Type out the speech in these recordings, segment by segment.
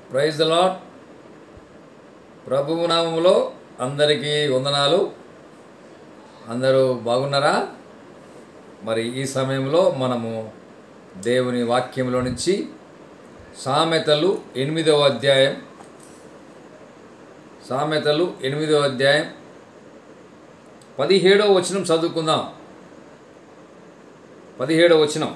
Praise the lord ప్రభువు నామములో అందరికీ వందనాలు అందరూ బాగున్నారా మరి ఈ సమయంలో మనము దేవుని వాక్యంలో నుంచి సామెతలు ఎనిమిదవ అధ్యాయం సామెతలు ఎనిమిదవ అధ్యాయం పదిహేడవ వచనం చదువుకుందాం పదిహేడవ వచనం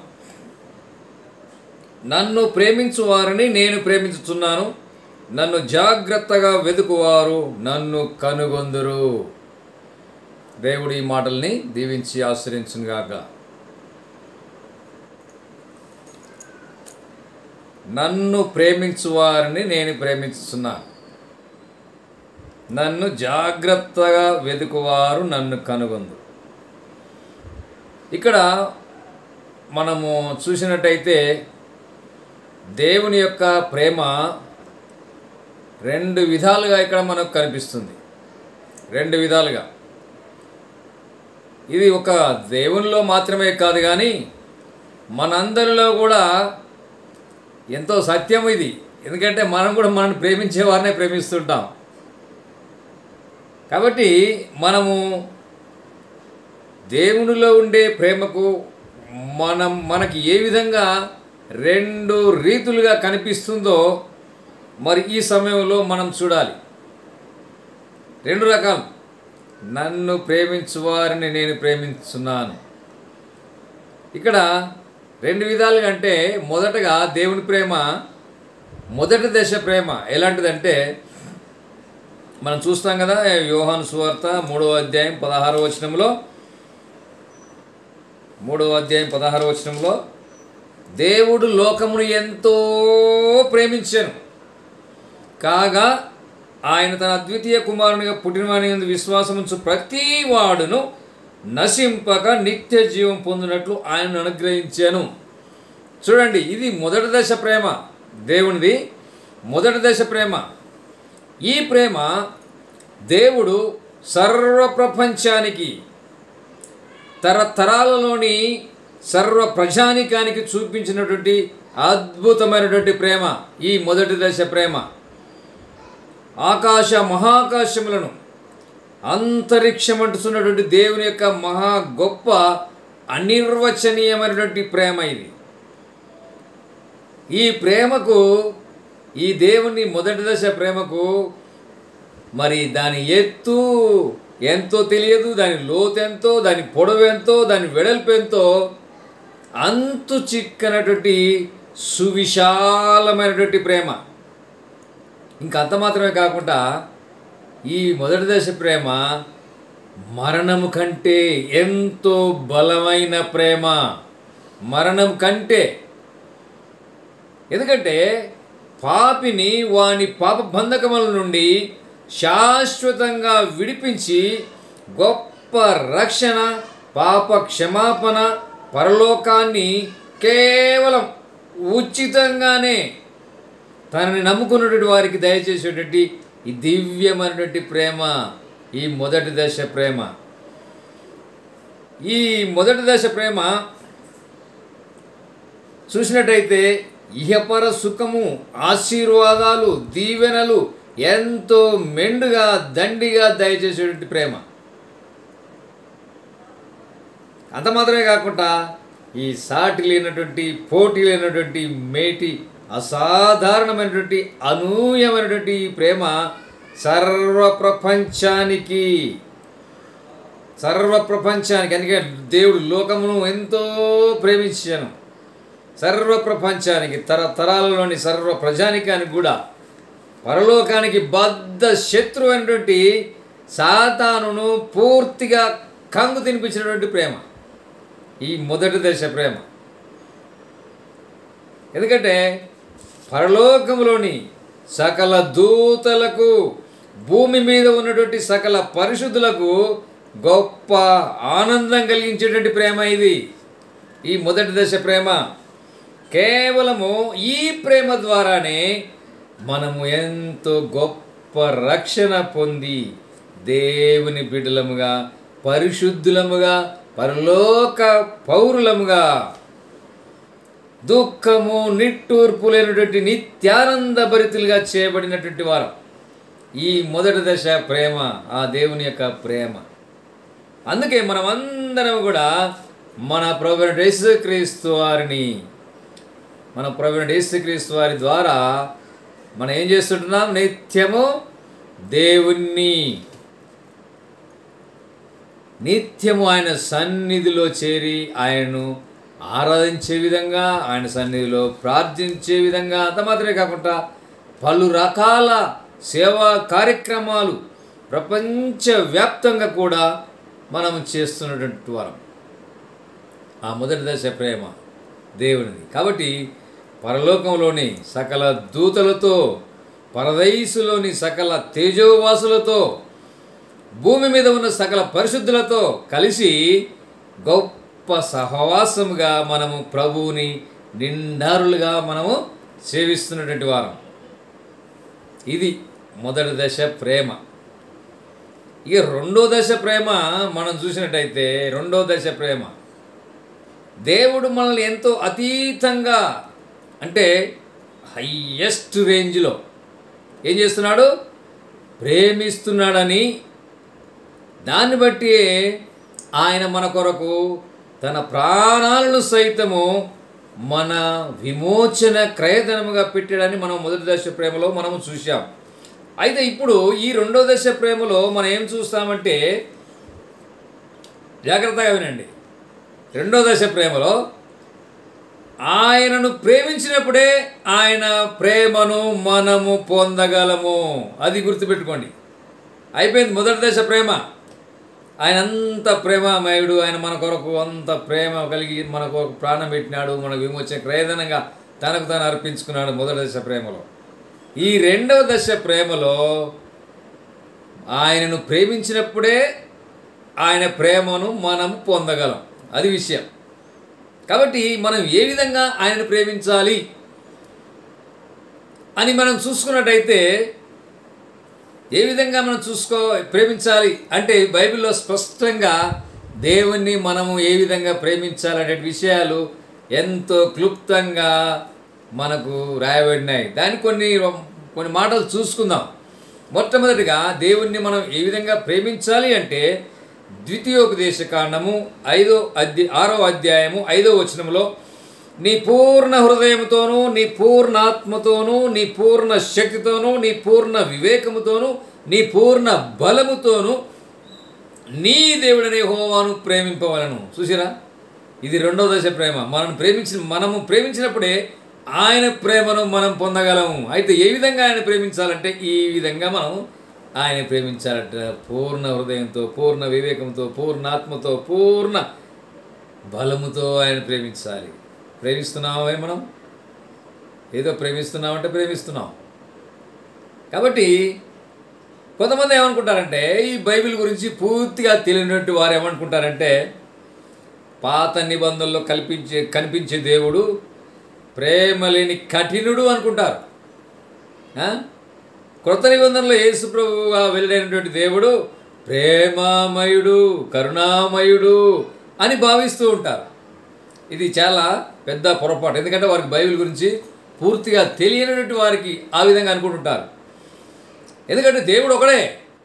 నన్ను ప్రేమించు వారిని నేను ప్రేమించుచున్నాను నన్ను జాగ్రత్తగా వెతుకువారు నన్ను కనుగొందురు దేవుడి ఈ మాటల్ని దీవించి ఆశ్రయించుగాక నన్ను ప్రేమించు వారిని నేను ప్రేమించుచున్నాను నన్ను జాగ్రత్తగా వెతుకువారు నన్ను కనుగొందు ఇక్కడ మనము చూసినట్టయితే దేవుని యొక్క ప్రేమ రెండు విధాలుగా ఇక్కడ మనకు కనిపిస్తుంది రెండు విధాలుగా ఇది ఒక దేవునిలో మాత్రమే కాదు కానీ మనందరిలో కూడా ఎంతో సత్యం ఇది ఎందుకంటే మనం కూడా మనల్ని ప్రేమించే వారినే ప్రేమిస్తుంటాం కాబట్టి మనము దేవునిలో ఉండే ప్రేమకు మనం మనకి ఏ విధంగా రెండు రీతులుగా కనిపిస్తుందో మరి ఈ సమయంలో మనం చూడాలి రెండు రకాలు నన్ను ప్రేమించు వారిని నేను ప్రేమించున్నాను ఇక్కడ రెండు విధాలుగా అంటే మొదటగా దేవుని ప్రేమ మొదటి దశ ప్రేమ ఎలాంటిదంటే మనం చూస్తాం కదా యోహాను సువార్త మూడవ అధ్యాయం పదహారవ వచనంలో మూడవ అధ్యాయం పదహారవ వచనంలో దేవుడు లోకమును ఎంతో ప్రేమించాను కాగా ఆయన తన అద్వితీయ కుమారునిగా పుట్టినవాని యందు విశ్వాసముంచు ప్రతి వాడును నశింపక నిత్య జీవం పొందినట్లు ఆయనను అనుగ్రహించాను చూడండి ఇది మొదటి దశ ప్రేమ దేవునిది మొదటి దశ ప్రేమ ఈ ప్రేమ దేవుడు సర్వ ప్రపంచానికి తరతరాలలోని సర్వ ప్రజానికానికి చూపించినటువంటి అద్భుతమైనటువంటి ప్రేమ ఈ మొదటి దశ ప్రేమ ఆకాశ మహాకాశములను అంతరిక్షమంటున్నటువంటి దేవుని యొక్క మహా గొప్ప అనిర్వచనీయమైనటువంటి ప్రేమ ఇది ఈ ప్రేమకు ఈ దేవుని మొదటి దశ ప్రేమకు మరి దాని ఎత్తు ఎంతో తెలియదు దాని లోతు ఎంతో దాని పొడవు ఎంతో దాని వెడల్పు ఎంతో అంతు చిక్కనటువంటి సువిశాలమైనటువంటి ప్రేమ ఇంకా అంత మాత్రమే కాకుండా ఈ మొదటి దశ ప్రేమ మరణము కంటే ఎంతో బలమైన ప్రేమ మరణం కంటే ఎందుకంటే పాపిని వాని పాప బంధకముల నుండి శాశ్వతంగా విడిపించి గొప్ప రక్షణ పాప క్షమాపణ పరలోకాన్ని కేవలం ఉచితంగానే తనని నమ్ముకున్నటువంటి వారికి దయచేసేటువంటి ఈ దివ్యమైనటువంటి ప్రేమ ఈ మొదటి దశ ప్రేమ ఈ మొదటి దశ ప్రేమ చూసినట్టయితే ఇహపర సుఖము ఆశీర్వాదాలు దీవెనలు ఎంతో మెండుగా దండిగా దయచేసేటువంటి ప్రేమ అంత మాత్రమే కాకుండా ఈ సాటి లేనటువంటి పోటీ లేనటువంటి మేటి అసాధారణమైనటువంటి అనూయమైనటువంటి ఈ ప్రేమ సర్వ ప్రపంచానికి సర్వ ప్రపంచానికి అందుకే దేవుడు లోకమును ఎంతో ప్రేమించాను సర్వ ప్రపంచానికి తరతరాలలోని సర్వ ప్రజానికానికి కూడా పరలోకానికి బద్ధ శత్రు అయినటువంటి సాతానును పూర్తిగా కంగు తినిపించినటువంటి ప్రేమ ఈ మొదటి దశ ప్రేమ ఎందుకంటే పరలోకములోని సకల దూతలకు భూమి మీద ఉన్నటువంటి సకల పరిశుద్ధులకు గొప్ప ఆనందం కలిగించేటువంటి ప్రేమ ఇది ఈ మొదటి దశ ప్రేమ కేవలము ఈ ప్రేమ ద్వారానే మనము ఎంతో గొప్ప రక్షణ పొంది దేవుని బిడ్డలముగా పరిశుద్ధులముగా పరలోక పౌరులముగా దుఃఖము నిట్టూర్పు లేనటువంటి నిత్యానంద భరితులుగా చేయబడినటువంటి వారు ఈ మొదటి దశ ప్రేమ ఆ దేవుని యొక్క ప్రేమ అందుకే మనమందరం కూడా మన ప్రభు యేసుక్రీస్తు వారిని మన ప్రభు యేసుక్రీస్తు వారి ద్వారా మనం ఏం చేస్తుంటున్నాం నిత్యము దేవుణ్ణి నిత్యము ఆయన సన్నిధిలో చేరి ఆయనను ఆరాధించే విధంగా ఆయన సన్నిధిలో ప్రార్థించే విధంగా అంత మాత్రమే కాకుండా పలు రకాల సేవా కార్యక్రమాలు ప్రపంచవ్యాప్తంగా కూడా మనం చేస్తున్నటువంటి వారం ఆ మొదటి దశ ప్రేమ దేవునిది కాబట్టి పరలోకంలోని సకల దూతలతో పరదైసులోని సకల తేజోవాసులతో భూమి మీద ఉన్న సకల పరిశుద్ధులతో కలిసి గొప్ప సహవాసముగా మనము ప్రభువుని నిండారులుగా మనము సేవిస్తున్నటువంటి వారం ఇది మొదటి దశ ప్రేమ ఇక రెండో దశ ప్రేమ మనం చూసినట్టయితే రెండో దశ ప్రేమ దేవుడు మనల్ని ఎంతో అతీతంగా అంటే హయ్యెస్ట్ రేంజ్లో ఏం చేస్తున్నాడు ప్రేమిస్తున్నాడని దాన్ని బట్టి ఆయన మన కొరకు తన ప్రాణాలను సైతము మన విమోచన క్రయధనముగా పెట్టాడని మనం మొదటి దశ ప్రేమలో మనము చూసాం అయితే ఇప్పుడు ఈ రెండో దశ ప్రేమలో మనం ఏం చూస్తామంటే జాగ్రత్తగా వినండి రెండో దశ ప్రేమలో ఆయనను ప్రేమించినప్పుడే ఆయన ప్రేమను మనము పొందగలము అది గుర్తుపెట్టుకోండి అయిపోయింది మొదటి దశ ప్రేమ ఆయన అంత ప్రేమమయుడు ఆయన మన కొరకు అంత ప్రేమ కలిగి మన కొరకు ప్రాణం పెట్టినాడు మనకు విమోచన క్రయధనంగా తనకు తాను అర్పించుకున్నాడు మొదటి దశ ప్రేమలో ఈ రెండవ దశ ప్రేమలో ఆయనను ప్రేమించినప్పుడే ఆయన ప్రేమను మనం పొందగలం అది విషయం కాబట్టి మనం ఏ విధంగా ఆయనను ప్రేమించాలి అని మనం చూసుకున్నట్టయితే ఏ విధంగా మనం చూసుకో ప్రేమించాలి అంటే బైబిల్లో స్పష్టంగా దేవుణ్ణి మనము ఏ విధంగా ప్రేమించాలనే విషయాలు ఎంతో క్లుప్తంగా మనకు రాయబడినాయి దాని కొన్ని కొన్ని మాటలు చూసుకుందాం మొట్టమొదటిగా దేవుణ్ణి మనం ఏ విధంగా ప్రేమించాలి అంటే ద్వితీయోపదేశ కాండము ఐదో అధ్య ఆరో అధ్యాయము ఐదో వచనంలో నీ పూర్ణ హృదయంతోనూ నీ పూర్ణ ఆత్మతోనూ నీ పూర్ణ శక్తితోనూ నీ పూర్ణ వివేకముతోనూ నీ పూర్ణ బలముతోనూ నీ దేవుడనే హోవాను ప్రేమింపవలను చూసిరా ఇది రెండో దశ ప్రేమ మనం ప్రేమించిన మనము ప్రేమించినప్పుడే ఆయన ప్రేమను మనం పొందగలము అయితే ఏ విధంగా ఆయన ప్రేమించాలంటే ఈ విధంగా మనం ఆయన ప్రేమించాలంట పూర్ణ హృదయంతో పూర్ణ వివేకంతో పూర్ణ ఆత్మతో పూర్ణ బలముతో ఆయన ప్రేమించాలి ప్రేమిస్తున్నామే మనం ఏదో ప్రేమిస్తున్నామంటే ప్రేమిస్తున్నాం కాబట్టి కొంతమంది ఏమనుకుంటారంటే ఈ బైబిల్ గురించి పూర్తిగా తెలియనట్టు వారు ఏమనుకుంటారంటే పాత నిబంధనలో కల్పించే కనిపించే దేవుడు ప్రేమ లేని కఠినుడు అనుకుంటారు ఆ? క్రొత్త నిబంధనలో యేసు ప్రభువుగా వెళ్ళినటువంటి దేవుడు ప్రేమామయుడు కరుణామయుడు అని భావిస్తూ ఉంటారు ఇది చాలా పెద్ద పొరపాటు ఎందుకంటే వారికి బైబిల్ గురించి పూర్తిగా తెలియనటువంటి వారికి ఆ విధంగా అనుకుంటుంటారు ఎందుకంటే దేవుడు ఒకడే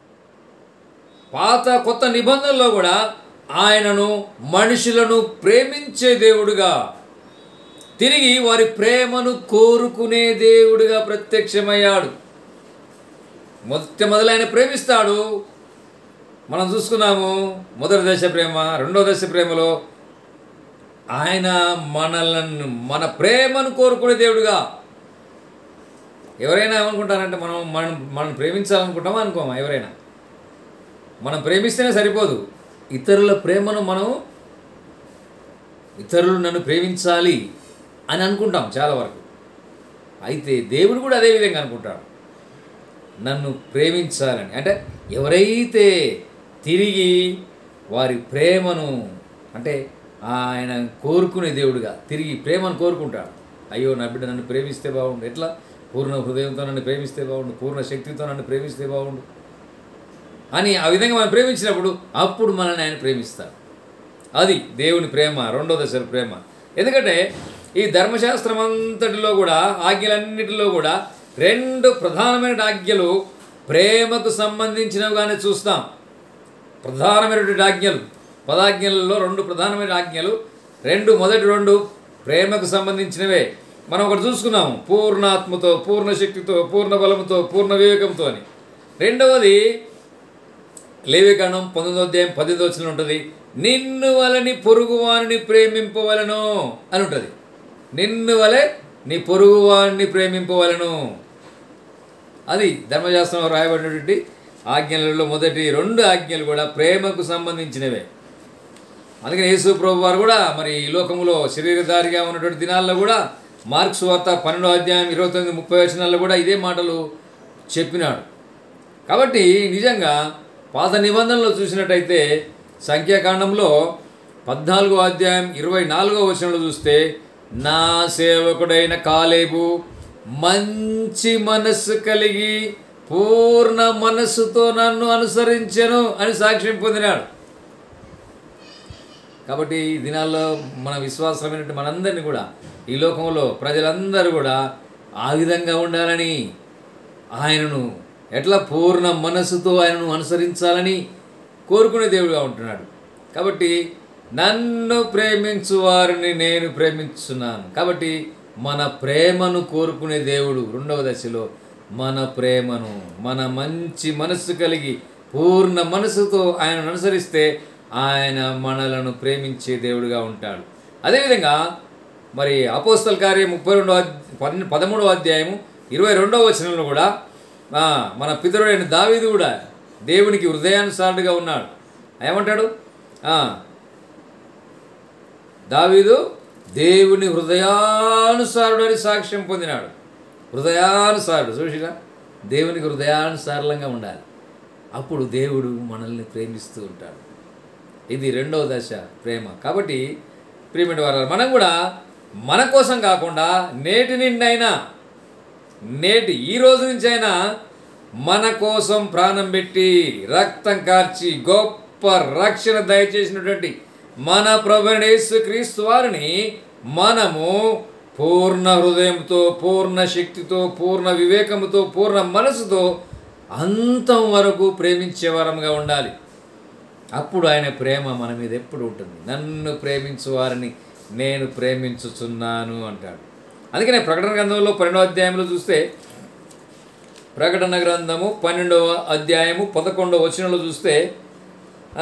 పాత కొత్త నిబంధనలో కూడా ఆయనను మనుషులను ప్రేమించే దేవుడుగా తిరిగి వారి ప్రేమను కోరుకునే దేవుడిగా ప్రత్యక్షమయ్యాడు మొదటి మొదలైన ప్రేమిస్తాడు మనం చూసుకున్నాము మొదటి దశ ప్రేమ రెండో దశ ప్రేమలో ఆయన మనలను మన ప్రేమను కోరుకునే దేవుడుగా ఎవరైనా ఏమనుకుంటారంటే మనం మనం మనం ప్రేమించాలనుకుంటామా అనుకోమా ఎవరైనా మనం ప్రేమిస్తేనే సరిపోదు ఇతరుల ప్రేమను మనం ఇతరులు నన్ను ప్రేమించాలి అని అనుకుంటాం చాలా వరకు అయితే దేవుడు కూడా అదే విధంగా అనుకుంటాడు నన్ను ప్రేమించాలని అంటే ఎవరైతే తిరిగి వారి ప్రేమను అంటే ఆయన కోరుకునే దేవుడుగా తిరిగి ప్రేమను కోరుకుంటాడు అయ్యో నా బిడ్డ నన్ను ప్రేమిస్తే బాగుండు ఎట్లా పూర్ణ హృదయంతో నన్ను ప్రేమిస్తే బాగుండు పూర్ణ శక్తితో నన్ను ప్రేమిస్తే బాగుండు అని ఆ విధంగా మనం ప్రేమించినప్పుడు అప్పుడు మనల్ని ఆయన ప్రేమిస్తాడు అది దేవుని ప్రేమ రెండో దశల ప్రేమ ఎందుకంటే ఈ ధర్మశాస్త్రం అంతటిలో కూడా ఆజ్ఞలన్నిటిలో కూడా రెండు ప్రధానమైన ఆజ్ఞలు ప్రేమకు సంబంధించినవిగానే చూస్తాం ప్రధానమైనటువంటి ఆజ్ఞలు పదాజ్ఞలలో రెండు ప్రధానమైన ఆజ్ఞలు రెండు మొదటి రెండు ప్రేమకు సంబంధించినవే మనం ఒకటి చూసుకున్నాము పూర్ణాత్మతో పూర్ణ శక్తితో పూర్ణ బలముతో పూర్ణ వివేకంతో అని రెండవది లేవికాండం పంతొమ్మిదో అధ్యాయం పద్దెనిమిది వచ్చిన ఉంటుంది నిన్ను వలని పొరుగువారిని ప్రేమింపవలను అని ఉంటుంది నిన్ను వలె నీ పొరుగువారిని ప్రేమింపవలను అది ధర్మశాస్త్రంలో రాయబడినటువంటి ఆజ్ఞలలో మొదటి రెండు ఆజ్ఞలు కూడా ప్రేమకు సంబంధించినవే అందుకని యేసు ప్రభు వారు కూడా మరి ఈ లోకంలో శరీరధారిగా ఉన్నటువంటి దినాల్లో కూడా మార్క్స్ వార్త పన్నెండో అధ్యాయం ఇరవై తొమ్మిది ముప్పై వచనాల్లో కూడా ఇదే మాటలు చెప్పినాడు కాబట్టి నిజంగా పాత నిబంధనలో చూసినట్టయితే సంఖ్యాకాండంలో పద్నాలుగో అధ్యాయం ఇరవై నాలుగో వచనంలో చూస్తే నా సేవకుడైన కాలేబు మంచి మనస్సు కలిగి పూర్ణ మనస్సుతో నన్ను అనుసరించెను అని సాక్ష్యం పొందినాడు కాబట్టి ఈ దినాల్లో మన విశ్వాసమైనటువంటి మనందరినీ కూడా ఈ లోకంలో ప్రజలందరూ కూడా ఆ విధంగా ఉండాలని ఆయనను ఎట్లా పూర్ణ మనస్సుతో ఆయనను అనుసరించాలని కోరుకునే దేవుడుగా ఉంటున్నాడు కాబట్టి నన్ను ప్రేమించు వారిని నేను ప్రేమించున్నాను కాబట్టి మన ప్రేమను కోరుకునే దేవుడు రెండవ దశలో మన ప్రేమను మన మంచి మనస్సు కలిగి పూర్ణ మనసుతో ఆయనను అనుసరిస్తే ఆయన మనలను ప్రేమించే దేవుడుగా ఉంటాడు అదేవిధంగా మరి అపోస్తల కార్యం ముప్పై రెండవ అధ్య- పదమూడవ అధ్యాయము ఇరవై రెండవ వచనంలో కూడా ఆ, మన పితరుడైన దావీదు కూడా దేవునికి హృదయానుసారుడుగా ఉన్నాడు ఏమంటాడు ఆ, దావీదు దేవుని హృదయానుసారుడు అని సాక్ష్యం పొందినాడు హృదయానుసారుడు చూసినా దేవునికి హృదయానుసారంగా ఉండాలి అప్పుడు దేవుడు మనల్ని ప్రేమిస్తూ ఉంటాడు ఇది రెండవ దశ ప్రేమ కాబట్టి ప్రియమైన వారు మనం కూడా మన కోసం కాకుండా నేటి నిండైనా నేటి ఈ రోజు నుంచైనా మన కోసం ప్రాణం పెట్టి రక్తం కార్చి గొప్ప రక్షణ దయచేసినటువంటి మన ప్రభునేసు క్రీస్తు వారిని మనము పూర్ణ హృదయంతో పూర్ణ శక్తితో పూర్ణ వివేకముతో పూర్ణ మనసుతో అంతం వరకు ప్రేమించే వరంగా ఉండాలి అప్పుడు ఆయన ప్రేమ మన మీద ఎప్పుడు ఉంటుంది నన్ను ప్రేమించు వారిని నేను ప్రేమించుచున్నాను అంటాడు అందుకనే ప్రకటన గ్రంథంలో పన్నెండవ అధ్యాయంలో చూస్తే ప్రకటన గ్రంథము పన్నెండవ అధ్యాయము పదకొండవ వచనంలో చూస్తే ఆ,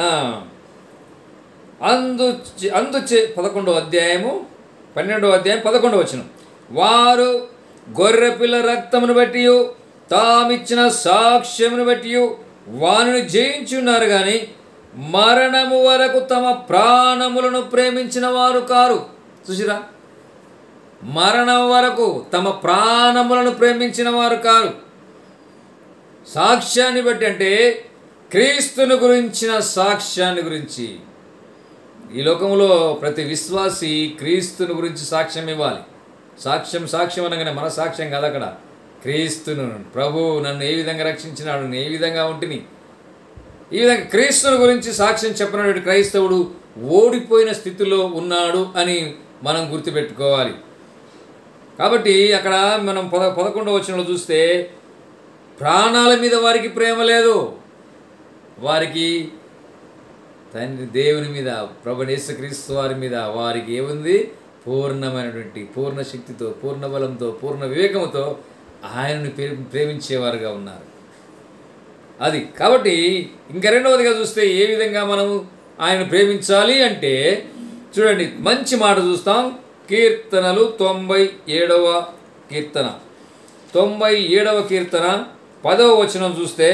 అందు అందుచే పదకొండవ అధ్యాయము పన్నెండవ అధ్యాయం పదకొండవ వచనం వారు గొర్రెపిల్ల రక్తమును బట్టి తామిచ్చిన సాక్ష్యమును బట్టి వారిని జయించున్నారు కానీ మరణము వరకు తమ ప్రాణములను ప్రేమించిన వారు కారు చూసిరా మరణం వరకు తమ ప్రాణములను ప్రేమించిన వారు కారు సాక్ష్యాన్ని బట్టి అంటే క్రీస్తుని గురించిన సాక్ష్యాన్ని గురించి ఈ లోకంలో ప్రతి విశ్వాసి క్రీస్తుని గురించి సాక్ష్యం ఇవ్వాలి సాక్ష్యం సాక్ష్యం అనగానే మన సాక్ష్యం కాదు అక్కడ క్రీస్తును ప్రభు నన్ను ఏ విధంగా రక్షించినాడు నేను ఏ విధంగా ఉంటిని ఈ విధంగా క్రీస్తుని గురించి సాక్ష్యం చెప్పినటువంటి క్రైస్తవుడు ఓడిపోయిన స్థితిలో ఉన్నాడు అని మనం గుర్తుపెట్టుకోవాలి కాబట్టి అక్కడ మనం పద పదకొండవ వచనంలో చూస్తే ప్రాణాల మీద వారికి ప్రేమ లేదు వారికి తండ్రి దేవుని మీద ప్రభు యేసుక్రీస్తు వారి మీద వారికి ఏముంది పూర్ణమైనటువంటి పూర్ణ శక్తితో పూర్ణ బలంతో పూర్ణ వివేకంతో ఆయనను ప్రే- ప్రేమించేవారుగా ఉన్నారు అది కాబట్టి ఇంకా రెండవదిగా చూస్తే ఏ విధంగా మనము ఆయన ప్రేమించాలి అంటే చూడండి మంచి మాట చూస్తాం కీర్తనలు తొంభై ఏడవ కీర్తన తొంభై ఏడవ కీర్తన పదవ వచనం చూస్తే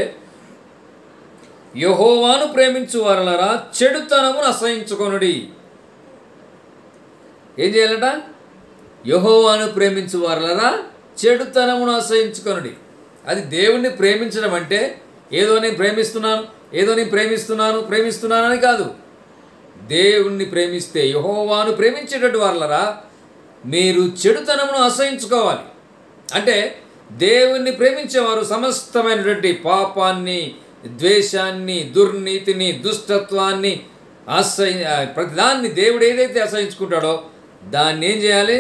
యహోవాను ప్రేమించు వారలరా చెడుతనమును అసహించుకొనుడి ఏం చేయాలట యహోవాను ప్రేమించు వారలరా చెడుతనమును అసహించుకొనుడి అది దేవుణ్ణి ప్రేమించడం అంటే ఏదో నేను ప్రేమిస్తున్నాను ఏదో నేను ప్రేమిస్తున్నాను ప్రేమిస్తున్నానని కాదు దేవుణ్ణి ప్రేమిస్తే యహోవాను ప్రేమించేటట్టు వాళ్ళరా మీరు చెడుతనమును అసహించుకోవాలి అంటే దేవుణ్ణి ప్రేమించేవారు సమస్తమైనటువంటి పాపాన్ని ద్వేషాన్ని దుర్నీతిని దుష్టత్వాన్ని అసహ్య ప్రతిదాన్ని దేవుడు ఏదైతే అసహించుకుంటాడో దాన్ని ఏం చేయాలి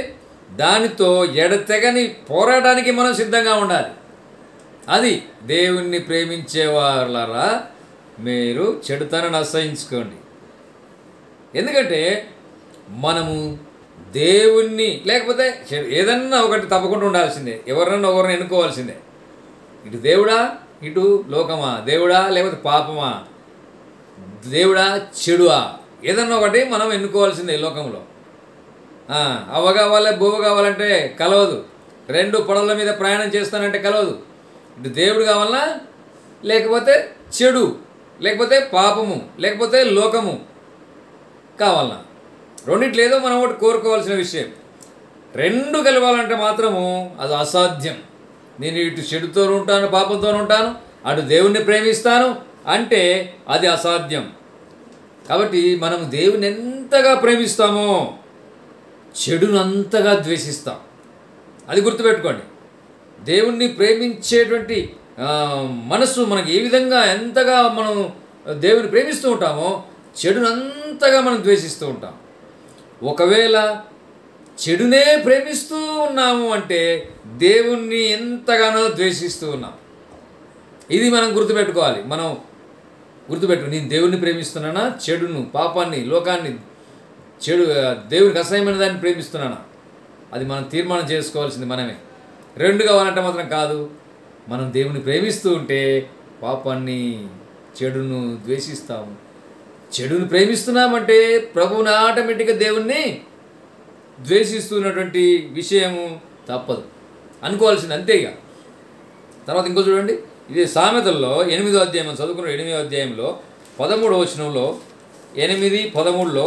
దానితో ఎడతెగని పోరాటానికి మనం సిద్ధంగా ఉండాలి అది దేవుణ్ణి ప్రేమించే వాళ్ళరా మీరు చెడుతనని అసహించుకోండి ఎందుకంటే మనము దేవుణ్ణి లేకపోతే చెడు- ఏదన్నా ఒకటి తప్పకుండా ఉండాల్సిందే ఎవరినన్నా ఒకరిని ఎన్నుకోవాల్సిందే ఇటు దేవుడా ఇటు లోకమా దేవుడా లేకపోతే పాపమా దేవుడా చెడువా ఏదన్నా ఒకటి మనం ఎన్నుకోవాల్సిందే ఈ లోకంలో ఆ, అవ్వ కావాలి బువ్వ కావాలంటే కలవదు రెండు పొడల మీద ప్రయాణం చేస్తానంటే కలవదు ఇటు దేవుడు కావాలన్నా లేకపోతే చెడు లేకపోతే పాపము లేకపోతే లోకము కావాలన్నా రెండిట్లేదో మనం ఒకటి కోరుకోవాల్సిన విషయం రెండు కలవాలంటే మాత్రము అది అసాధ్యం నేను ఇటు చెడుతో ఉంటాను పాపంతో ఉంటాను అటు దేవుణ్ణి ప్రేమిస్తాను అంటే అది అసాధ్యం కాబట్టి మనం దేవుని ఎంతగా ప్రేమిస్తామో చెడును అంతగా ద్వేషిస్తాం అది గుర్తుపెట్టుకోండి దేవుణ్ణి ప్రేమించేటువంటి ఆ, మనస్సు మనకి ఏ విధంగా ఎంతగా మనం దేవుని ప్రేమిస్తూ ఉంటామో చెడును అంతగా మనం ద్వేషిస్తూ ఉంటాం ఒకవేళ చెడునే ప్రేమిస్తూ ఉన్నాము అంటే దేవుణ్ణి ఎంతగానో ద్వేషిస్తూ ఉన్నాం ఇది మనం గుర్తుపెట్టుకోవాలి మనం గుర్తుపెట్టు నేను దేవుణ్ణి ప్రేమిస్తున్నానా చెడును పాపాన్ని లోకాన్ని చెడు ఆ, దేవునికి అసహ్యమైన దాన్ని ప్రేమిస్తున్నానా అది మనం తీర్మానం చేసుకోవాల్సింది మనమే రెండు కావాలంటే మాత్రం కాదు మనం దేవుని ప్రేమిస్తూ ఉంటే పాపాన్ని చెడును ద్వేషిస్తాము చెడును ప్రేమిస్తున్నామంటే ప్రభువుని ఆటోమేటిక్గా దేవుణ్ణి ద్వేషిస్తున్నటువంటి విషయము తప్పదు అనుకోవాల్సింది అంతే ఇక తర్వాత ఇంకో చూడండి ఇది సామెతల్లో ఎనిమిదో అధ్యాయం మనం చదువుకున్న ఎనిమిదో అధ్యాయంలో పదమూడవ వచనంలో ఎనిమిది పదమూడులో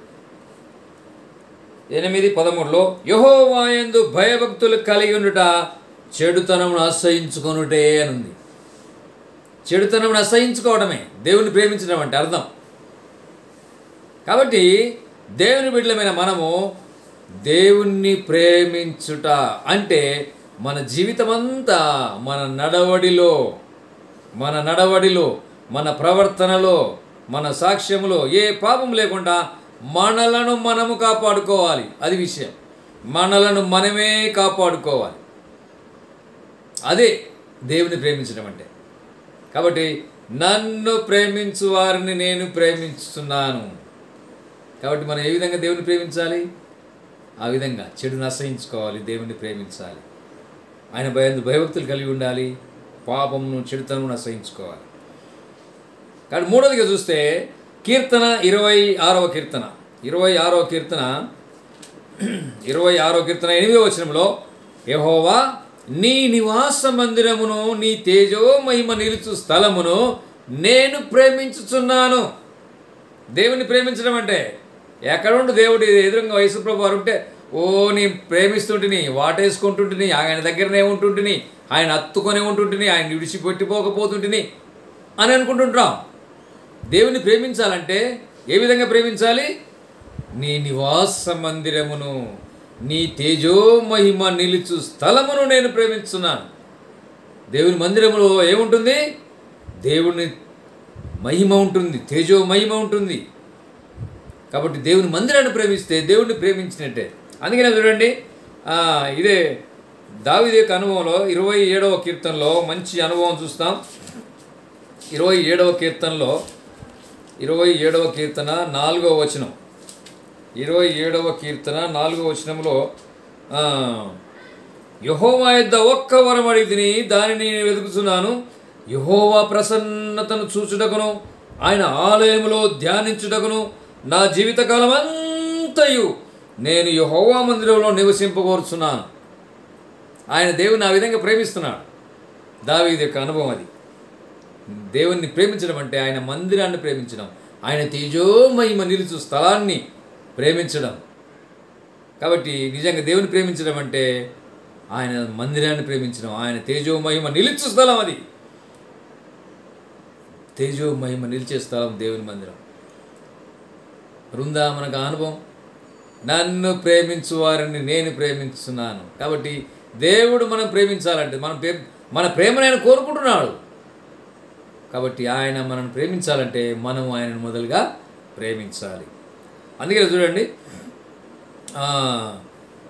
ఎనిమిది పదమూడులో యహోవాయందు భయభక్తులు కలిగి ఉండుట చెడుతనమును అసహించుకొనుటే అని ఉంది చెడుతనమును అసహించుకోవడమే దేవుని ప్రేమించడం అంటే అర్థం కాబట్టి దేవుని బిడ్డలమైన మనము దేవుణ్ణి ప్రేమించుట అంటే మన జీవితమంతా మన నడవడిలో మన నడవడిలో మన ప్రవర్తనలో మన సాక్ష్యములో ఏ పాపం లేకుండా మనలను మనము కాపాడుకోవాలి అది విషయం మనలను మనమే కాపాడుకోవాలి అదే దేవుని ప్రేమించడం అంటే కాబట్టి నన్ను ప్రేమించు వారిని నేను ప్రేమించుతున్నాను కాబట్టి మనం ఏ విధంగా దేవుని ప్రేమించాలి ఆ విధంగా చెడును అసహించుకోవాలి దేవుని ప్రేమించాలి ఆయన భయ భయభక్తులు కలిగి ఉండాలి పాపమును చెడుతనమును అసహించుకోవాలి కాబట్టి మూడవదిగా చూస్తే కీర్తన ఇరవై ఆరవ కీర్తన ఇరవై ఆరవ కీర్తన ఇరవై ఆరో కీర్తన ఎనిమిదవ వచనంలో యెహోవా నీ నివాస మందిరమును నీ తేజో మహిమ నిలుచు స్థలమును నేను ప్రేమించుచున్నాను దేవుని ప్రేమించడం అంటే ఎక్కడుండు దేవుడు ఎదురుగా వయసు ప్రభు వారు ఉంటే ఓ నీ ప్రేమిస్తుంటిని వాటేసుకుంటుంటిని ఆయన దగ్గరనే ఉంటుంటిని ఆయన అత్తుకొనే ఉంటుంటిని ఆయన విడిచిపెట్టిపోకపోతుంటిని అని అనుకుంటుంటాం దేవుని ప్రేమించాలంటే ఏ విధంగా ప్రేమించాలి నీ నివాస మందిరమును నీ తేజో మహిమ నిలుచు స్థలమును నేను ప్రేమిస్తున్నాను దేవుని మందిరములో ఏముంటుంది దేవుని మహిమ ఉంటుంది తేజో మహిమ ఉంటుంది కాబట్టి దేవుని మందిరాన్ని ప్రేమిస్తే దేవుడిని ప్రేమించినట్టే అందుకనే చూడండి ఆ, ఇదే దావిది యొక్క అనుభవంలో ఇరవై ఏడవ కీర్తనలో మంచి అనుభవం చూస్తాం ఇరవై ఏడవ కీర్తనలో ఇరవై ఏడవ కీర్తన నాలుగవ వచనం ఇరవై ఏడవ కీర్తన నాలుగవ వచనంలో ఆ, యహోవా యొద్ద ఒక్క వరం అడిగితిని దానిని నేను వెతుకుతున్నాను యహోవా ప్రసన్నతను చూచుటకును ఆయన ఆలయములో ధ్యానించుటకును నా జీవితకాలం అంతయు నేను యహోవా మందిరంలో నివసింపగోరుచున్నాను ఆయన దేవుని ఆ విధంగా ప్రేమిస్తున్నాడు దావీది యొక్క అనుభవం అది దేవుణ్ణి ప్రేమించడం అంటే ఆయన మందిరాన్ని ప్రేమించడం ఆయన తేజోమహిమ నిలుచు స్థలాన్ని ప్రేమించడం కాబట్టి నిజంగా దేవుని ప్రేమించడం అంటే ఆయన మందిరాన్ని ప్రేమించడం ఆయన తేజోమహిమ నిలుచు స్థలం అది తేజోమహిమ నిలిచే స్థలం దేవుని మందిరం బృందా మనకు ఆ అనుభవం నన్ను ప్రేమించు వారిని నేను ప్రేమించున్నాను కాబట్టి దేవుడు మనం ప్రేమించాలంటే మన ప్రే మన ప్రేమను ఆయన కోరుకుంటున్నాడు కాబట్టి ఆయన మనం ప్రేమించాలంటే మనం ఆయనను మొదలుగా ప్రేమించాలి అందుకే చూడండి ఆ,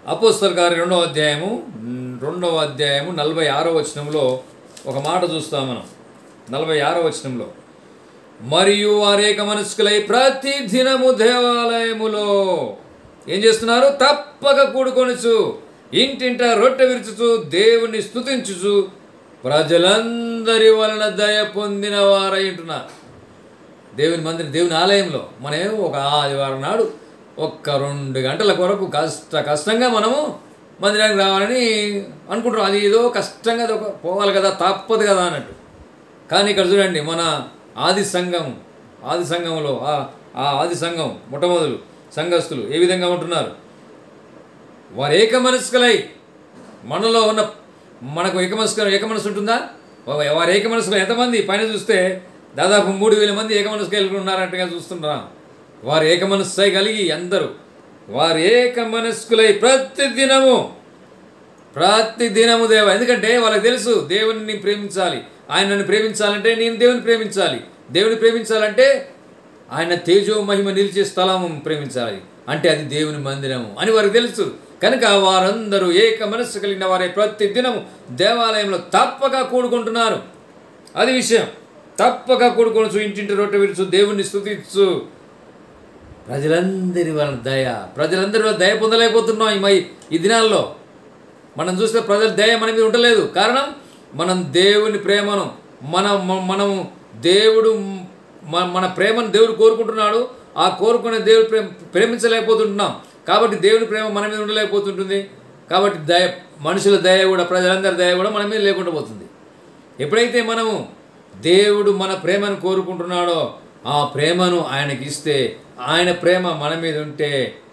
అపోస్తల గారి రెండవ అధ్యాయము మ్, రెండవ అధ్యాయము నలభై ఆరో వచనంలో ఒక మాట చూస్తాం మనం నలభై ఆరో వచనంలో మరియు వారేక మనస్కులై ప్రతి దినము దేవాలయములో ఏం చేస్తున్నారు తప్పక కూడుకొనుచు ఇంటింట రొట్టె విరుచుచు దేవుని స్తుతించుచు ప్రజలందరి వలన దయ పొందిన వారై ఉంటున్నారు దేవుని మందిరం దేవుని ఆలయంలో మనమేమో ఒక ఆదివారం నాడు ఒక్క రెండు గంటల కొరకు కష్ట కష్టంగా మనము మందిరానికి రావాలని అనుకుంటున్నాం అది ఏదో కష్టంగా అది ఒక- పోవాలి కదా తప్పదు కదా అన్నట్టు కానీ ఇక్కడ చూడండి మన ఆది సంఘం ఆది సంఘంలో ఆ ఆ ఆది సంఘం మొట్టమొదలు సంఘస్థులు ఏ విధంగా ఉంటున్నారు వారు ఏక మనస్కులై మనలో ఉన్న మనకు ఏక మనస్కు ఏక మనసు ఉంటుందా వా- వారు ఏక మనసులో ఎంతమంది పైన చూస్తే దాదాపు మూడు వేల మంది ఏక మనసుకు వెళ్ళి ఉన్నారంటగా చూస్తున్నాం వారు ఏక మనస్సై కలిగి అందరూ వారు ఏక మనస్కులై ప్రతి దినము ప్రతి దినము దేవ ఎందుకంటే వాళ్ళకి తెలుసు దేవుని ప్రేమించాలి ఆయనను ప్రేమించాలంటే నేను దేవుని ప్రేమించాలి దేవుని ప్రేమించాలంటే ఆయన తేజో మహిమ నిలిచే స్థలము ప్రేమించాలి అంటే అది దేవుని మందిరము అని వారికి తెలుసు కనుక వారందరూ ఏక మనస్సు కలిగిన వారే ప్రతి దినము దేవాలయంలో తప్పక కూడుకుంటున్నారు అది విషయం తప్పక కూడుకొనచ్చు ఇంటింటి రొట్టె విరుచు దేవుణ్ణి స్తుతించు ప్రజలందరి వలన దయ ప్రజలందరి వల్ల దయ పొందలేకపోతున్నాం ఈ మై ఈ దినాల్లో మనం చూస్తే ప్రజల దయ మన మీద ఉండలేదు కారణం మనం దేవుని ప్రేమను మన మ- మనము దేవుడు మ- మన ప్రేమను దేవుడు కోరుకుంటున్నాడు ఆ కోరుకునే దేవుడు ప్రేమ ప్రేమించలేకపోతుంటున్నాం కాబట్టి దేవుని ప్రేమ మన మీద ఉండలేకపోతుంటుంది కాబట్టి దయ మనుషుల దయ కూడా ప్రజలందరి దయ కూడా మన మీద లేకుండా పోతుంది ఎప్పుడైతే మనము దేవుడు మన ప్రేమను కోరుకుంటున్నాడో ఆ ప్రేమను ఆయనకి ఇస్తే ఆయన ప్రేమ మన మీద ఉంటే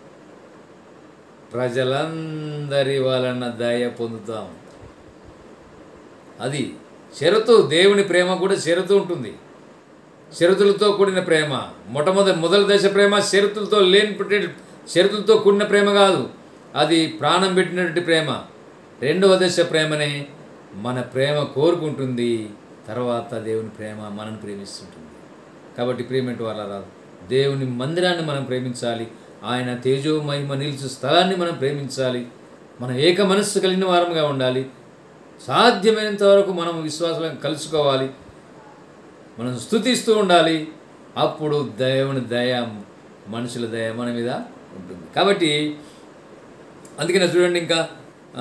ప్రజలందరి వలన దయ పొందుతాం అది షరతు దేవుని ప్రేమ కూడా షరతు ఉంటుంది షరతులతో కూడిన ప్రేమ మొట్టమొదటి మొదటి దశ ప్రేమ షరతులతో లేని పెట్టే- షరతులతో కూడిన ప్రేమ కాదు అది ప్రాణం పెట్టినటువంటి ప్రేమ రెండవ దశ ప్రేమనే మన ప్రేమ కోరుకుంటుంది తర్వాత దేవుని ప్రేమ మనను ప్రేమిస్తుంటుంది కాబట్టి ప్రేమేంటి వాళ్ళ రాదు దేవుని మందిరాన్ని మనం ప్రేమించాలి ఆయన తేజో మహిమ నిలిచు స్థలాన్ని మనం ప్రేమించాలి మనం ఏక మనస్సు కలిగిన వారంగా ఉండాలి సాధ్యమైనంత వరకు మనం విశ్వాసాలను కలుసుకోవాలి మనం స్థుతిస్తూ ఉండాలి అప్పుడు దేవుని దయ మనుషుల దయ మన మీద ఉంటుంది కాబట్టి అందుకనే చూడండి ఇంకా ఆ,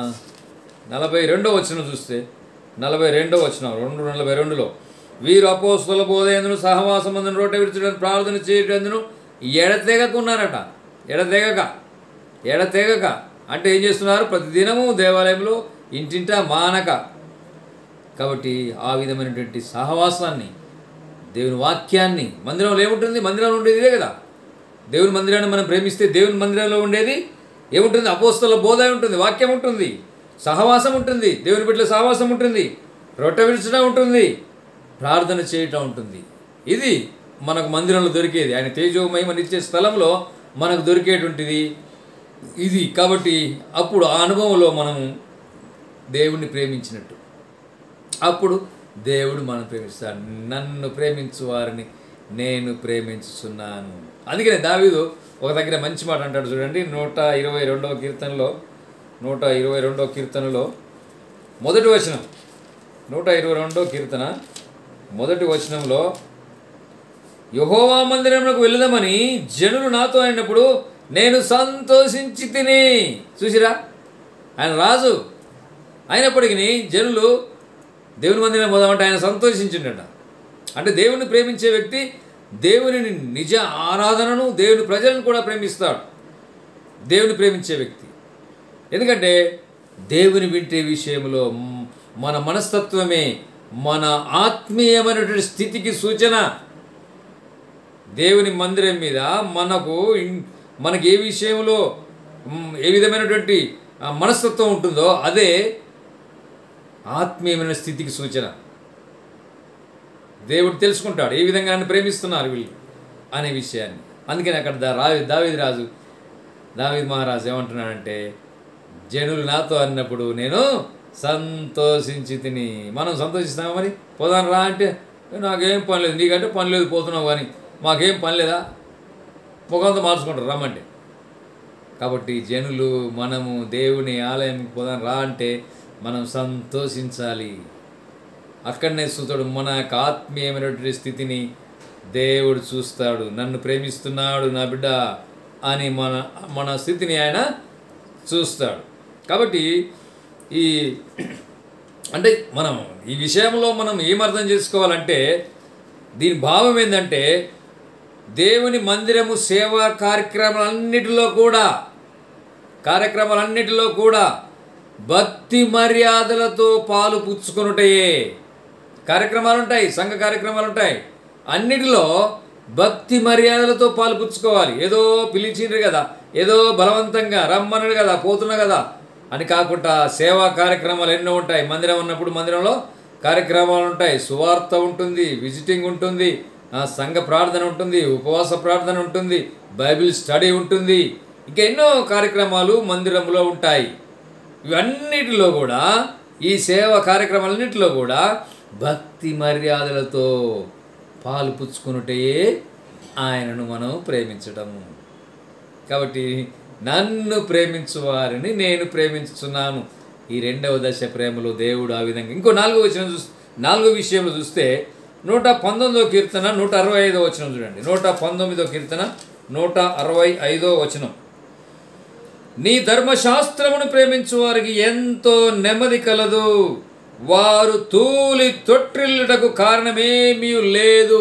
నలభై రెండో వచ్చిన చూస్తే నలభై రెండో వచ్చిన రెండు నలభై రెండులో వీరు అపోస్తుల బోధయందును సహవాసమందును రొట్టె విరుచడం ప్రార్థన చేయటందును ఎడతెగకున్నారట ఎడతెగక ఎడతెగక అంటే ఏం చేస్తున్నారు ప్రతిదినము దేవాలయంలో ఇంటింటా మానక కాబట్టి ఆ విధమైనటువంటి సహవాసాన్ని దేవుని వాక్యాన్ని మందిరంలో ఏముంటుంది మందిరంలో ఉండేది ఇదే కదా దేవుని మందిరాన్ని మనం ప్రేమిస్తే దేవుని మందిరంలో ఉండేది ఏముంటుంది అపోస్తల బోధ ఉంటుంది వాక్యం ఉంటుంది సహవాసం ఉంటుంది దేవుని బిడ్డల సహవాసం ఉంటుంది రొట్టె విడిచడం ఉంటుంది ప్రార్థన చేయటం ఉంటుంది ఇది మనకు మందిరంలో దొరికేది ఆయన తేజోమయమనిచ్చే స్థలంలో మనకు దొరికేటువంటిది ఇది కాబట్టి అప్పుడు ఆ అనుభవంలో మనము దేవుణ్ణి ప్రేమించినట్టు అప్పుడు దేవుడు మనం ప్రేమిస్తాడు నన్ను ప్రేమించు వారిని నేను ప్రేమించుచున్నాను అందుకనే దావీదు ఒక దగ్గర మంచి మాట అంటాడు చూడండి నూట ఇరవై రెండవ కీర్తనలో నూట ఇరవై రెండవ కీర్తనలో మొదటి వచనం నూట ఇరవై రెండవ కీర్తన మొదటి వచనంలో యహోవా మందిరంలోకి వెళదామని జనులు నాతో అయినప్పుడు నేను సంతోషించి తిని చూసిరా ఆయన రాజు అయినప్పటికీ జనులు దేవుని మందిరం పోదామంటే ఆయన సంతోషించిండట అంటే దేవుని ప్రేమించే వ్యక్తి దేవుని నిజ ఆరాధనను దేవుని ప్రజలను కూడా ప్రేమిస్తాడు దేవుని ప్రేమించే వ్యక్తి ఎందుకంటే దేవుని వింటే విషయంలో మ్, మన మనస్తత్వమే మన ఆత్మీయమైనటువంటి స్థితికి సూచన దేవుని మందిరం మీద మనకు ఇన్- మనకి ఏ విషయంలో మ్, ఏ విధమైనటువంటి ఆ, మనస్తత్వం ఉంటుందో అదే ఆత్మీయమైన స్థితికి సూచన దేవుడు తెలుసుకుంటాడు ఏ విధంగా నన్ను ప్రేమిస్తున్నారు వీళ్ళు అనే విషయాన్ని అందుకని అక్కడ దా రా దావేది రాజు దావేది మహారాజు ఏమంటున్నాడంటే జనులు నాతో అన్నప్పుడు నేను సంతోషించి తిని మనం సంతోషిస్తామా మరి పోదాం రా అంటే "ఏ, నాకేం పని లేదు నీకంటే పని లేదు పోతున్నావు కానీ మాకేం పని లేదా ముఖంతో మార్చుకుంటారు రమ్మంటే కాబట్టి జనులు మనము దేవుని ఆలయంకి పోదాం రా అంటే మనం సంతోషించాలి అక్కడనే చూస్తాడు మన యొక్క ఆత్మీయమైనటువంటి స్థితిని దేవుడు చూస్తాడు నన్ను ప్రేమిస్తున్నాడు నా బిడ్డ అని మన మన స్థితిని ఆయన చూస్తాడు కాబట్టి ఈ అంటే మనం ఈ విషయంలో మనం ఏం అర్థం చేసుకోవాలంటే దీని భావం ఏంటంటే దేవుని మందిరము సేవా కార్యక్రమాలన్నిటిలో కూడా కార్యక్రమాలన్నిటిలో కూడా భక్తి మర్యాదలతో పాలు పుచ్చుకొనుటయే కార్యక్రమాలు ఉంటాయి సంఘ కార్యక్రమాలు ఉంటాయి అన్నిటిలో భక్తి మర్యాదలతో పాలు పుచ్చుకోవాలి ఏదో పిలిచిండ్రు కదా ఏదో బలవంతంగా రమ్మన్నాడు కదా పోతున్నా కదా అని కాకుండా సేవా కార్యక్రమాలు ఎన్నో ఉంటాయి మందిరం ఉన్నప్పుడు మందిరంలో కార్యక్రమాలు ఉంటాయి సువార్త ఉంటుంది విజిటింగ్ ఉంటుంది ఆ సంఘ ప్రార్థన ఉంటుంది ఉపవాస ప్రార్థన ఉంటుంది బైబిల్ స్టడీ ఉంటుంది ఇంకా ఎన్నో కార్యక్రమాలు మందిరంలో ఉంటాయి ఇవన్నిటిలో కూడా ఈ సేవ కార్యక్రమాలన్నిటిలో కూడా భక్తి మర్యాదలతో పాలు పుచ్చుకున్నటయే ఆయనను మనం ప్రేమించటము కాబట్టి నన్ను ప్రేమించు వారిని నేను ప్రేమించుతున్నాను ఈ రెండవ దశ ప్రేమలో దేవుడు ఆ విధంగా ఇంకో నాలుగో వచ్చిన చూస్ నాలుగో విషయంలో చూస్తే నూట పంతొమ్మిదో కీర్తన నూట అరవై ఐదో వచనం చూడండి నూట పంతొమ్మిదో కీర్తన నూట అరవై ఐదో వచనం నీ ధర్మశాస్త్రమును ప్రేమించు వారికి ఎంతో నెమ్మది కలదు వారు తూలి తొట్టిల్లుటకు కారణమేమీ లేదు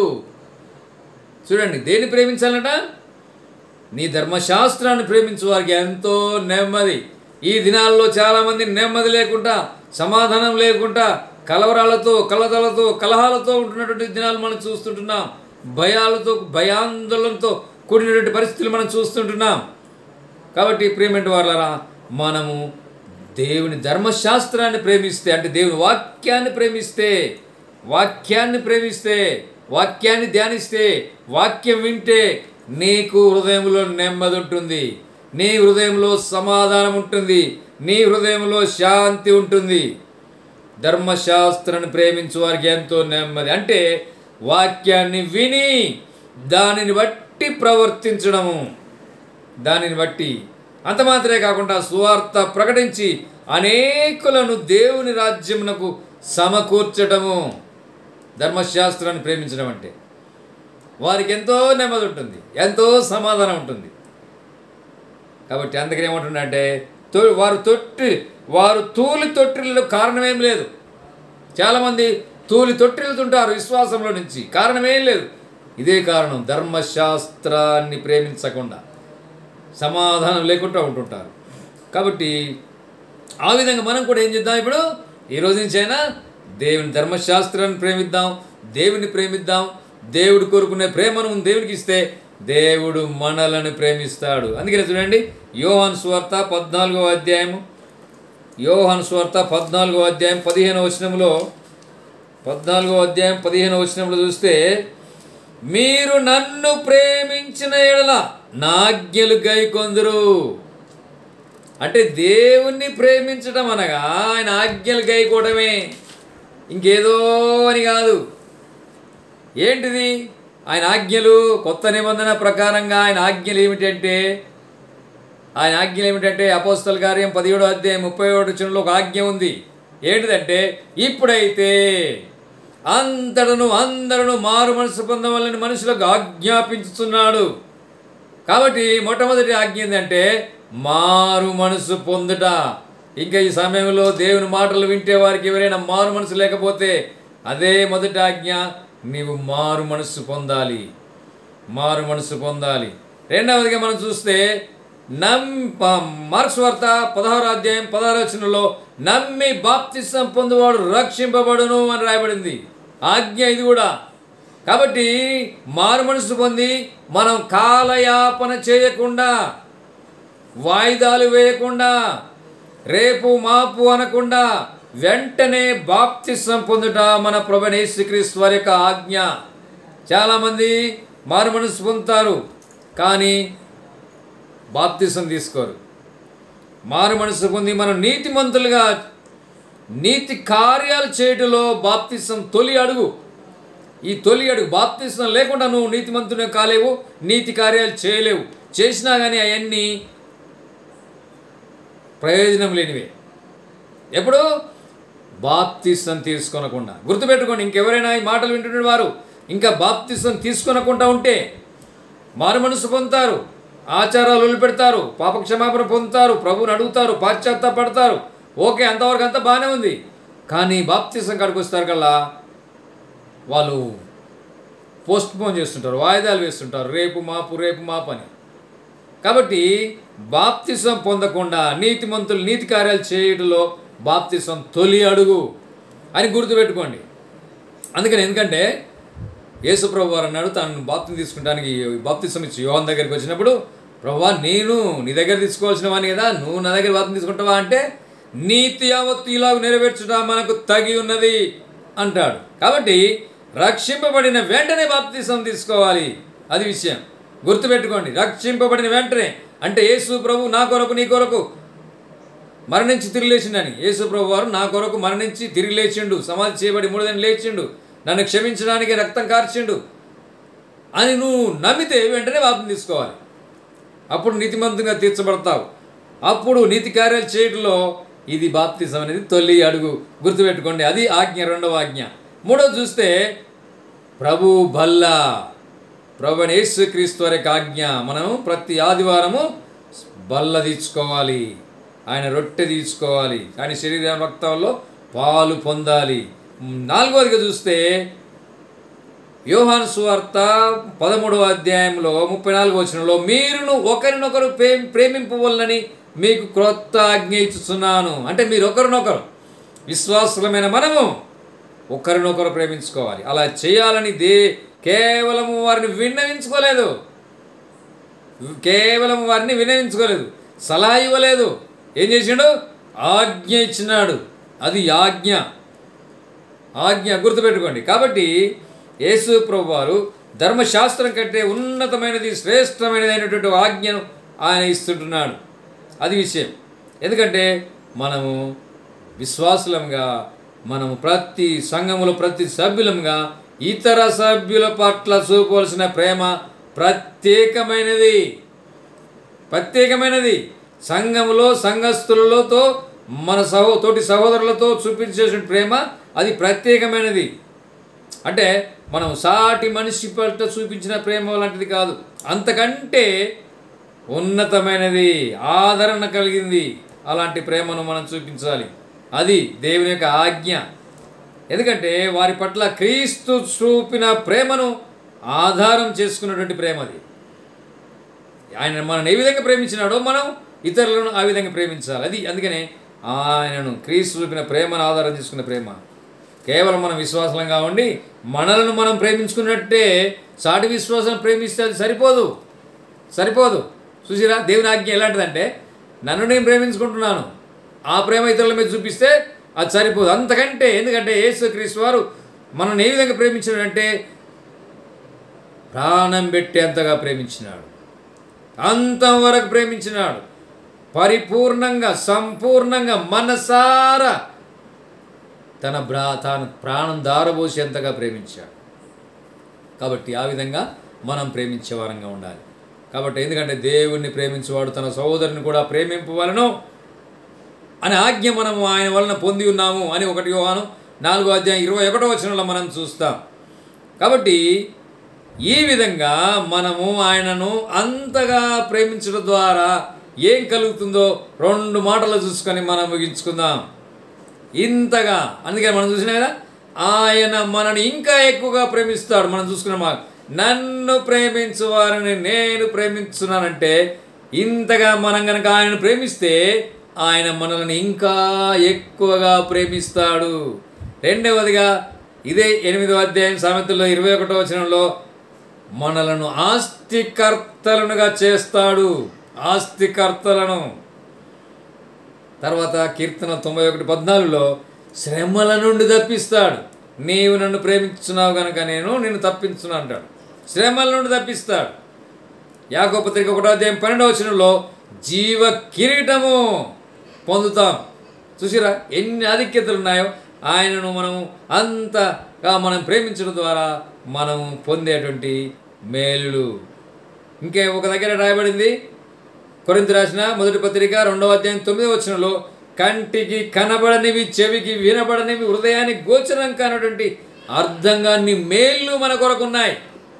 చూడండి దేన్ని ప్రేమించాలట నీ ధర్మశాస్త్రాన్ని ప్రేమించు వారికి ఎంతో నెమ్మది ఈ దినాల్లో చాలామంది నెమ్మది లేకుండా సమాధానం లేకుండా కలవరాలతో కలతలతో కలహాలతో ఉంటున్నటువంటి దినాలు మనం చూస్తుంటున్నాం భయాలతో భయాందోళనతో కూడినటువంటి పరిస్థితులు మనం చూస్తుంటున్నాం కాబట్టి ప్రేమెంట్ వాళ్ళరా మనము దేవుని ధర్మశాస్త్రాన్ని ప్రేమిస్తే అంటే దేవుని వాక్యాన్ని ప్రేమిస్తే వాక్యాన్ని ప్రేమిస్తే వాక్యాన్ని ధ్యానిస్తే వాక్యం వింటే నీకు హృదయంలో నెమ్మది ఉంటుంది నీ హృదయంలో సమాధానం ఉంటుంది నీ హృదయంలో శాంతి ఉంటుంది ధర్మశాస్త్రాన్ని ప్రేమించు వారికి ఎంతో నెమ్మది అంటే వాక్యాన్ని విని దానిని బట్టి ప్రవర్తించడము దానిని బట్టి అంత మాత్రమే కాకుండా సువార్త ప్రకటించి అనేకులను దేవుని రాజ్యమునకు సమకూర్చటము ధర్మశాస్త్రాన్ని ప్రేమించడం అంటే వారికి ఎంతో నెమ్మది ఉంటుంది ఎంతో సమాధానం ఉంటుంది కాబట్టి అందుకని ఏమంటుండంటే తొ వారు తొట్టి వారు తూలి తొట్టిల్లో కారణమేం లేదు చాలామంది తూలి తొట్టిల్లుతుంటారు విశ్వాసంలో నుంచి కారణమేం లేదు ఇదే కారణం ధర్మశాస్త్రాన్ని ప్రేమించకుండా సమాధానం లేకుండా ఉంటుంటారు కాబట్టి ఆ విధంగా మనం కూడా ఏం చేద్దాం ఇప్పుడు ఈ రోజు నుంచైనా దేవుని ధర్మశాస్త్రాన్ని ప్రేమిద్దాం దేవుని ప్రేమిద్దాం దేవుడు కోరుకునే ప్రేమను దేవునికి ఇస్తే దేవుడు మనలను ప్రేమిస్తాడు అందుకనే చూడండి యోహాన్ స్వార్త పద్నాలుగో అధ్యాయము యోహాన్ స్వార్త పద్నాలుగో అధ్యాయం పదిహేనవ వచనంలో పద్నాలుగో అధ్యాయం పదిహేనవ వచనంలో చూస్తే మీరు నన్ను ప్రేమించిన ఎడల నాజ్ఞలు గైకొందరు అంటే దేవుణ్ణి ప్రేమించడం అనగా ఆయన ఆజ్ఞలు గైకోవడమే ఇంకేదో అని కాదు ఏంటిది ఆయన ఆజ్ఞలు కొత్త నిబంధన ప్రకారంగా ఆయన ఆజ్ఞలు ఏమిటంటే ఆయన ఆజ్ఞలు ఏమిటంటే అపోస్తల కార్యం పదిహేడో అధ్యాయం ముప్పై ఒకటి చిన్నలో ఒక ఆజ్ఞ ఉంది ఏంటిదంటే ఇప్పుడైతే అంతటను అందరూ మారు మనసు పొందవలని మనుషులకు ఆజ్ఞాపించుతున్నాడు కాబట్టి మొట్టమొదటి ఆజ్ఞ ఏంటంటే మారు మనసు పొందుట ఇంకా ఈ సమయంలో దేవుని మాటలు వింటే వారికి ఎవరైనా మారు మనసు లేకపోతే అదే మొదటి ఆజ్ఞ నీవు మారు మనసు పొందాలి మారు మనసు పొందాలి రెండవదిగా మనం చూస్తే నమ్ ప- మార్క్స్ వార్త పదహారు అధ్యాయం పదహారు వచనంలో నమ్మి బాప్తిసం పొందువాడు రక్షింపబడును అని రాయబడింది ఆజ్ఞ ఇది కూడా కాబట్టి మారు మనసు పొంది మనం కాలయాపన చేయకుండా వాయిదాలు వేయకుండా రేపు మాపు అనకుండా వెంటనే బాప్తిసం పొందుట మన ప్రభనేశ్వరీశ్వర్ వారి యొక్క ఆజ్ఞ చాలామంది మారు మనసు పొందుతారు కానీ బాప్తిసం తీసుకోరు మారు మనసు పొంది మనం నీతిమంతులుగా నీతి కార్యాలు చేయటంలో బాప్తిసం తొలి అడుగు ఈ తొలి అడుగు బాప్తిసం లేకుండా నువ్వు నీతిమంతునే కాలేవు నీతి కార్యాలు చేయలేవు చేసినా కానీ అవన్నీ ప్రయోజనం లేనివే ఎప్పుడు బాప్తిసం తీసుకొనకుండా గుర్తుపెట్టుకోండి ఇంకెవరైనా ఈ మాటలు వింటున్న వారు ఇంకా బాప్తిసం తీసుకొనకుండా ఉంటే మారు మనసు పొందుతారు ఆచారాలు వదిలిపెడతారు పాపక్షమాపణ పొందుతారు ప్రభువుని అడుగుతారు పాశ్చాత్తాపడతారు ఓకే అంతవరకు అంతా బాగానే ఉంది కానీ బాప్తిసం కాడికి వస్తారు కల్లా వాళ్ళు పోస్ట్ పోన్ చేస్తుంటారు వాయిదాలు వేస్తుంటారు రేపు మాపు రేపు మాపు అని కాబట్టి బాప్తిసం పొందకుండా నీతిమంతులు నీతి కార్యాలు చేయడంలో బాప్తిసం తొలి అడుగు అని గుర్తుపెట్టుకోండి అందుకని ఎందుకంటే యేసుప్రభు వారు అన్నాడు తాను బాప్తిని తీసుకుంటానికి బాప్తిసం ఇచ్చి యోహన్ దగ్గరికి వచ్చినప్పుడు ప్రభా నేను నీ దగ్గర తీసుకోవాల్సిన వాని కదా నువ్వు నా దగ్గర బాప్తిని తీసుకుంటావా అంటే నీతి యావత్తు ఇలాగ నెరవేర్చుట మనకు తగి ఉన్నది అంటాడు కాబట్టి రక్షింపబడిన వెంటనే బాప్తిసం తీసుకోవాలి అది విషయం గుర్తుపెట్టుకోండి రక్షింపబడిన వెంటనే అంటే యేసు ప్రభు నా కొరకు నీ కొరకు మరణించి తిరిగి లేచిండని యేసు ప్రభు వారు నా కొరకు మరణించి తిరిగి లేచిండు సమాధి చేయబడి మూడుదని లేచిండు నన్ను క్షమించడానికి రక్తం కార్చిండు అని నువ్వు నమ్మితే వెంటనే బాప్తిని తీసుకోవాలి అప్పుడు నీతిమంతంగా తీర్చబడతావు అప్పుడు నీతి కార్యాలు చేయడంలో ఇది బాప్తిజం అనేది తొలి అడుగు గుర్తుపెట్టుకోండి అది ఆజ్ఞ రెండవ ఆజ్ఞ మూడవ చూస్తే ప్రభు బల్లా ప్రభు అయిన యేసుక్రీస్తు వారి యొక్క ఆజ్ఞ మనం ప్రతి ఆదివారము బల్ల తీర్చుకోవాలి ఆయన రొట్టె తీర్చుకోవాలి ఆయన శరీర రక్తంలో పాలు పొందాలి నాలుగవదిగా చూస్తే యోహాను సువార్త పదమూడవ అధ్యాయంలో ముప్పై నాలుగో వచనంలో మీరును ఒకరినొకరు ప్రేమ ప్రేమింపవలనని మీకు క్రొత్త ఆజ్ఞ ఇచ్చుతున్నాను అంటే మీరు ఒకరినొకరు విశ్వాసులమైన మనము ఒకరినొకరు ప్రేమించుకోవాలి అలా చేయాలని దే కేవలము వారిని విన్నవించుకోలేదు కేవలం వారిని వినవించుకోలేదు సలహా ఇవ్వలేదు ఏం చేసిండు ఆజ్ఞ ఇచ్చినాడు అది ఆజ్ఞ ఆజ్ఞ గుర్తుపెట్టుకోండి కాబట్టి యేసు ప్రభు వారు ధర్మశాస్త్రం కంటే ఉన్నతమైనది శ్రేష్టమైనది అయినటువంటి ఆజ్ఞను ఆయన ఇస్తుంటున్నాడు అది విషయం ఎందుకంటే మనము విశ్వాసులంగా మనము ప్రతి సంఘములో ప్రతి సభ్యులంగా ఇతర సభ్యుల పట్ల చూపవలసిన ప్రేమ ప్రత్యేకమైనది ప్రత్యేకమైనది సంఘములో సంఘస్థులతో మన సహో తోటి సహోదరులతో చూపించేసిన ప్రేమ అది ప్రత్యేకమైనది అంటే మనం సాటి మనిషి పట్ల చూపించిన ప్రేమ లాంటిది కాదు అంతకంటే ఉన్నతమైనది ఆదరణ కలిగింది అలాంటి ప్రేమను మనం చూపించాలి అది దేవుని యొక్క ఆజ్ఞ ఎందుకంటే వారి పట్ల క్రీస్తు చూపిన ప్రేమను ఆధారం చేసుకున్నటువంటి ప్రేమ అది ఆయన మనల్ని ఏ విధంగా ప్రేమించినాడో మనం ఇతరులను ఆ విధంగా ప్రేమించాలి అది అందుకనే ఆయనను క్రీస్తు చూపిన ప్రేమను ఆధారం చేసుకున్న ప్రేమ కేవలం మనం విశ్వాసంగా ఉండి మనలను మనం ప్రేమించుకున్నట్టే సాటి విశ్వాసం ప్రేమిస్తే అది సరిపోదు సరిపోదు చూసిరా దేవుని ఆజ్ఞ ఎలాంటిదంటే నన్ను నేను ప్రేమించుకుంటున్నాను ఆ ప్రేమ ఇతరుల మీద చూపిస్తే అది సరిపోదు అంతకంటే ఎందుకంటే యేసు క్రీస్తు వారు మనల్ని ఏ విధంగా ప్రేమించాడంటే ప్రాణం పెట్టేంతగా ప్రేమించినాడు అంతవరకు ప్రేమించినాడు పరిపూర్ణంగా సంపూర్ణంగా మనసారా తన బ్రా తాను ప్రాణం దారబోసేంతగా ప్రేమించాడు కాబట్టి ఆ విధంగా మనం ప్రేమించే వారంగా ఉండాలి కాబట్టి ఎందుకంటే దేవుణ్ణి ప్రేమించేవాడు తన సహోదరుని కూడా ప్రేమింపవలను అని ఆజ్ఞ మనము ఆయన వలన పొంది ఉన్నాము అని ఒకటి యోహాను నాలుగో అధ్యాయం ఇరవై ఒకటో వచనంలో మనం చూస్తాం కాబట్టి ఈ విధంగా మనము ఆయనను అంతగా ప్రేమించడం ద్వారా ఏం కలుగుతుందో రెండు మాటలు చూసుకొని మనం ముగించుకుందాం ఇంతగా అందుకని మనం చూసినా కదా ఆయన మనని ఇంకా ఎక్కువగా ప్రేమిస్తాడు మనం చూసుకున్నాం మా నన్ను ప్రేమించు వారిని నేను ప్రేమించున్నానంటే ఇంతగా మనం కనుక ఆయనను ప్రేమిస్తే ఆయన మనల్ని ఇంకా ఎక్కువగా ప్రేమిస్తాడు రెండవదిగా ఇదే ఎనిమిదవ అధ్యాయం సామెతల్లో ఇరవై ఒకటో వచనంలో మనలను ఆస్తికర్తలనుగా చేస్తాడు ఆస్తికర్తలను తర్వాత కీర్తన తొంభై ఒకటి పద్నాలుగులో శ్రమల నుండి తప్పిస్తాడు నీవు నన్ను ప్రేమించున్నావు కనుక నేను నిన్ను తప్పించున్నా అంటాడు శ్రమల నుండి తప్పిస్తాడు యాకో పత్రిక ఒకటో అధ్యాయం పన్నెండవ వచనంలో జీవ కిరీటము పొందుతాం చూసిరా ఎన్ని ఆధిక్యతలు ఉన్నాయో ఆయనను మనం అంతగా మనం ప్రేమించడం ద్వారా మనం పొందేటువంటి మేలులు ఇంకే ఒక దగ్గర రాయబడింది కొరింత రాసిన మొదటి పత్రిక రెండవ అధ్యాయం తొమ్మిదవ వచనంలో కంటికి కనబడనివి చెవికి వినబడనివి హృదయానికి గోచరం కానటువంటి అర్థంగాన్ని మేళ్ళు మన కొరకున్నాయి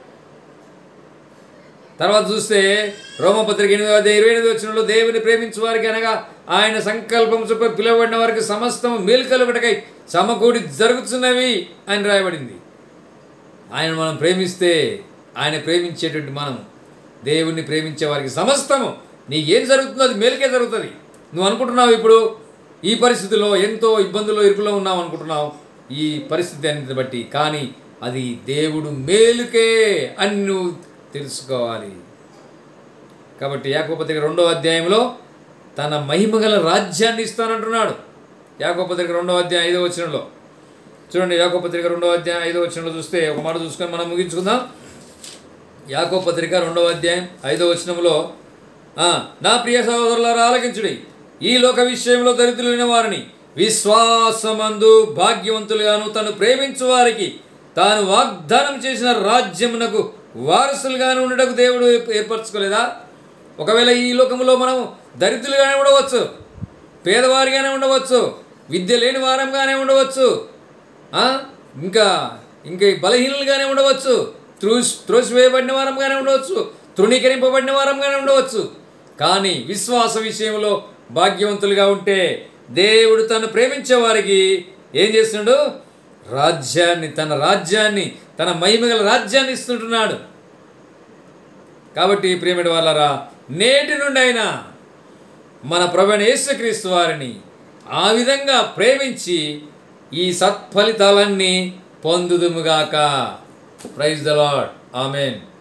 తర్వాత చూస్తే రోమపత్రిక ఎనిమిది అధ్యాయం ఇరవై ఎనిమిది వచ్చినలో దేవుని ప్రేమించు వారికి అనగా ఆయన సంకల్పం చొప్పున పిలువబడిన వారికి సమస్తం మేలు కలుగుటకై సమకూడి జరుగుతున్నవి అని రాయబడింది ఆయన మనం ప్రేమిస్తే ఆయన ప్రేమించేటువంటి మనం దేవుణ్ణి ప్రేమించే వారికి సమస్తము నీకు ఏం జరుగుతుందో అది మేలుకే జరుగుతుంది నువ్వు అనుకుంటున్నావు ఇప్పుడు ఈ పరిస్థితిలో ఎంతో ఇబ్బందుల్లో ఇరుకులో ఉన్నావు అనుకుంటున్నావు ఈ పరిస్థితి అన్నిటిని బట్టి కానీ అది దేవుడు మేలుకే అని నువ్వు తెలుసుకోవాలి కాబట్టి యాకోపత్రిక రెండో అధ్యాయంలో తన మహిమగల రాజ్యాన్ని ఇస్తానంటున్నాడు యాకోపత్రిక రెండో అధ్యాయం ఐదో వచనంలో చూడండి యాకోపత్రిక రెండో అధ్యాయం ఐదో వచనంలో చూస్తే ఒక మాట చూసుకొని మనం ముగించుకుందాం యాకోపత్రిక రెండవ అధ్యాయం ఐదో వచనంలో "ఆ, నా ప్రియ సహోదరులారా ఆలకించుడి ఈ లోక విషయంలో దరిద్రులైన వారిని విశ్వాసమందు భాగ్యవంతులుగాను తను ప్రేమించు వారికి తాను వాగ్దానం చేసిన రాజ్యమునకు వారసులుగాను ఉండటకు దేవుడు ఏర్పరచుకోలేదా ఒకవేళ ఈ లోకంలో మనం దరిద్రులుగానే ఉండవచ్చు పేదవారిగానే ఉండవచ్చు విద్య లేని వారంగానే ఉండవచ్చు ఆ? ఇంకా ఇంకా బలహీనులుగానే ఉండవచ్చు త్రోసి త్రోసివేయబడిన వారంగానే ఉండవచ్చు తృణీకరింపబడిన వారంగానే ఉండవచ్చు కానీ విశ్వాస విషయంలో భాగ్యవంతులుగా ఉంటే దేవుడు తను ప్రేమించే వారికి ఏం చేస్తున్నాడు రాజ్యాన్ని తన రాజ్యాన్ని తన మహిమగల రాజ్యాన్ని ఇస్తుంటున్నాడు కాబట్టి ప్రేమిడి వాళ్ళరా నేటి నుండి అయినా మన ప్రభుని యేసుక్రీస్తు వారిని ఆ విధంగా ప్రేమించి ఈ సత్ఫలితాలన్నీ పొందుదుముగాక ప్రైజ్ ద లాడ్ ఆమెన్